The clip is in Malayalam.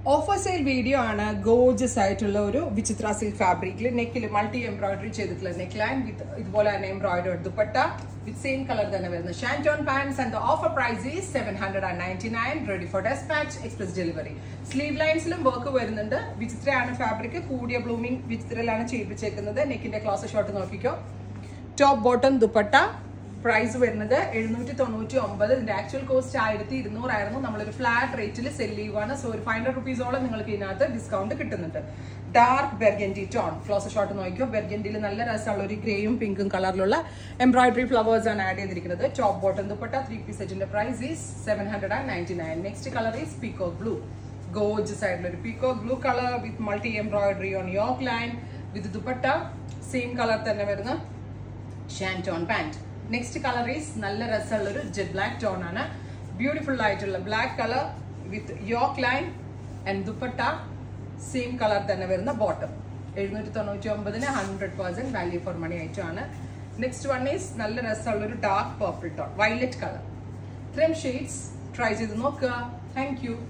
ഓഫർ സെയിൽ വീഡിയോ ആണ് ഗോജസ് ആയിട്ടുള്ള ഒരു വിചിത്ര സിൽക്ക് ഫാബ്രിക്കിൽ നെക്കിൽ മൾട്ടി എംബ്രോയിഡറി ചെയ്തിട്ടുള്ള നെക്ക് ലൈൻ വിത്ത് ഇതുപോലെ തന്നെ embroidery dupatta with same colour തന്നെ വരുന്നത് shantoon pants and offer price is seven hundred and ninety nine ready for despatch express delivery sleeve ലൈൻസിലും വർക്ക് വരുന്നുണ്ട് വിചിത്രയാണ് ഫാബ്രിക് കൂടിയ ബ്ലൂമിംഗ് വിചിത്രയിലാണ് ചെയ്യിപ്പിച്ചേക്കുന്നത് നെക്കിന്റെ ക്ലോസ് ഷോട്ട് നോക്കിക്കോ ടോപ്പ് ബോട്ടം ദുപ്പട്ട പ്രൈസ് വരുന്നത് എഴുന്നൂറ്റി തൊണ്ണൂറ്റി ഒമ്പത് ഇതിന്റെ ആക്ച്വൽ കോസ്റ്റ് ആയിരത്തി ഇരുന്നൂറായിരുന്നു നമ്മളൊരു ഫ്ലാറ്റ് റേറ്റിൽ സെല് ചെയ്യുവാണ് സോ ഒരു ഫൈവ് ഹൺഡ്രഡ് റുപ്പീസോളം നിങ്ങൾക്ക് ഇതിനകത്ത് ഡിസ്കൗണ്ട് കിട്ടുന്നുണ്ട് dark burgundy tone close shot നോക്കിയോ ബെർഗൻഡിയിൽ നല്ല രസമുള്ള ഒരു ഗ്രേയും പിങ്കും കളറിലുള്ള എംബ്രോയിഡറി ഫ്ലവേഴ്സ് ആണ് ആഡ് ചെയ്തിരിക്കുന്നത് top bottom dupatta three piece സെറ്റിന്റെ price is seven hundred and ninety nine next colour is peacock blue gorgeous ആയിട്ടുള്ള ഒരു peacock blue colour with multi embroidery on yoke line with dupatta same colour തന്നെ വരുന്ന shantoon pant next colour is നല്ല രസമുള്ള ഒരു ജെറ്റ് ബ്ലാക്ക് ടോൺ ആണ് ബ്യൂട്ടിഫുൾ ആയിട്ടുള്ള black colour with yoke line and dupatta same colour തന്നെ വരുന്ന ബോട്ടം എഴുന്നൂറ്റി തൊണ്ണൂറ്റി ഒമ്പതിന് hundred percent value for money ആയിട്ടാണ് നെക്സ്റ്റ് വൺ ഈസ് നല്ല രസമുള്ള ഒരു dark purple tone violet colour ഇത്രയും ഷെയ്ഡ്സ് ട്രൈ ചെയ്ത് നോക്കുക താങ്ക് യു